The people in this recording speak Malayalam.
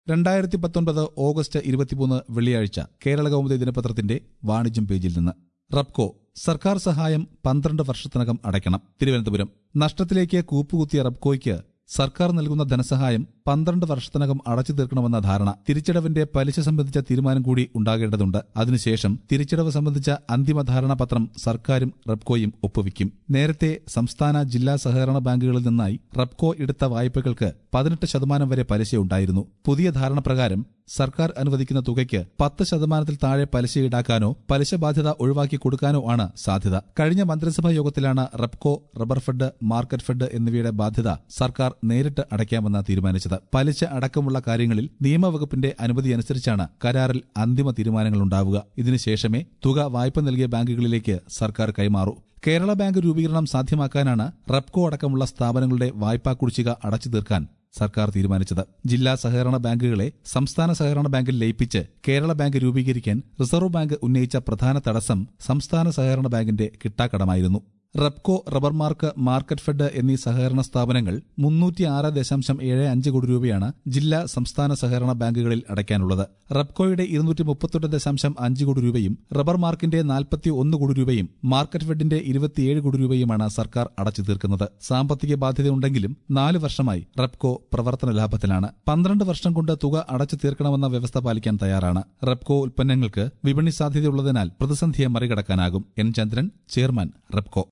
രണ്ടായിരത്തി പത്തൊൻപത് ഓഗസ്റ്റ് ഇരുപത്തിമൂന്ന് വെള്ളിയാഴ്ച കേരള കൗമുദി ദിനപത്രത്തിന്റെ വാണിജ്യം പേജിൽ നിന്ന് റബ്കോ സർക്കാർ സഹായം പന്ത്രണ്ട് വർഷത്തിനകം അടയ്ക്കണം തിരുവനന്തപുരം നഷ്ടത്തിലേക്ക് കൂപ്പുകുത്തിയ റബ്കോയ്ക്ക് സർക്കാർ നൽകുന്ന ധനസഹായം പന്ത്രണ്ട് വർഷത്തിനകം അടച്ചു തീർക്കണമെന്ന ധാരണ തിരിച്ചടവിന്റെ പലിശ സംബന്ധിച്ച തീരുമാനം കൂടി ഉണ്ടാകേണ്ടതുണ്ട് അതിനുശേഷം തിരിച്ചടവ് സംബന്ധിച്ച അന്തിമ ധാരണാപത്രം സർക്കാരും റബ്കോയും ഒപ്പുവയ്ക്കും നേരത്തെ സംസ്ഥാന ജില്ലാ സഹകരണ ബാങ്കുകളിൽ നിന്നായി റബ്കോ എടുത്ത വായ്പകൾക്ക് പതിനെട്ട് ശതമാനം വരെ പലിശയുണ്ടായിരുന്നു പുതിയ ധാരണ പ്രകാരം സർക്കാർ അനുവദിക്കുന്ന തുകയ്ക്ക് പത്ത് ശതമാനത്തിൽ താഴെ പലിശ ഈടാക്കാനോ പലിശ ബാധ്യത ഒഴിവാക്കി കൊടുക്കാനോ ആണ് സാധ്യത കഴിഞ്ഞ മന്ത്രിസഭാ യോഗത്തിലാണ് Rubco rubber fed market fed എന്നിവയുടെ ബാധ്യത സർക്കാർ നേരിട്ട് അടയ്ക്കാമെന്ന് തീരുമാനിച്ചത് പലിശ അടക്കമുള്ള കാര്യങ്ങളിൽ നിയമവകുപ്പിന്റെ അനുമതിയനുസരിച്ചാണ് കരാറിൽ അന്തിമ തീരുമാനങ്ങൾ ഉണ്ടാവുക ഇതിനുശേഷമേ തുക വായ്പ നൽകിയ ബാങ്കുകളിലേക്ക് സർക്കാർ കൈമാറൂ കേരള ബാങ്ക് രൂപീകരണം സാധ്യമാക്കാനാണ് റബ്കോ അടക്കമുള്ള സ്ഥാപനങ്ങളുടെ വായ്പാ കുടിശ്ശിക അടച്ചു തീർക്കാൻ സർക്കാർ തീരുമാനിച്ചത് ജില്ലാ സഹകരണ ബാങ്കുകളെ സംസ്ഥാന സഹകരണ ബാങ്കിൽ ലയിപ്പിച്ച് കേരള ബാങ്ക് രൂപീകരിക്കാൻ റിസർവ് ബാങ്ക് ഉന്നയിച്ച പ്രധാന തടസ്സം സംസ്ഥാന സഹകരണ ബാങ്കിന്റെ കിട്ടാക്കടമായിരുന്നു Rubco rubber mark market fed എന്നീ സഹകരണ സ്ഥാപനങ്ങൾ മുന്നൂറ്റിയാറ് ദശാംശം ഏഴ് അഞ്ച് കോടി രൂപയാണ് ജില്ലാ സംസ്ഥാന സഹകരണ ബാങ്കുകളിൽ അടയ്ക്കാനുള്ളത് റബ്കോയുടെ ഇരുന്നൂറ്റി മുപ്പത്തെട്ട് ദശാംശം അഞ്ച് കോടി രൂപയും റബ്ബർ മാർക്കിന്റെ നാൽപ്പത്തി ഒന്ന് കോടി രൂപയും മാർക്കറ്റ് ഫെഡിന്റെ ഇരുപത്തിയേഴ് കോടി രൂപയുമാണ് സർക്കാർ അടച്ചു തീർക്കുന്നത് സാമ്പത്തിക ബാധ്യതയുണ്ടെങ്കിലും നാല് വർഷമായി റബ്കോ പ്രവർത്തന ലാഭത്തിലാണ് പന്ത്രണ്ട് വർഷം കൊണ്ട് തുക അടച്ചു തീർക്കണമെന്ന വ്യവസ്ഥ പാലിക്കാൻ തയ്യാറാണ് റബ്കോ ഉൽപ്പന്നങ്ങൾക്ക് വിപണി സാധ്യതയുള്ളതിനാൽ പ്രതിസന്ധിയെ മറികടക്കാനാകും എൻ ചന്ദ്രൻ ചെയർമാൻ റബ്കോ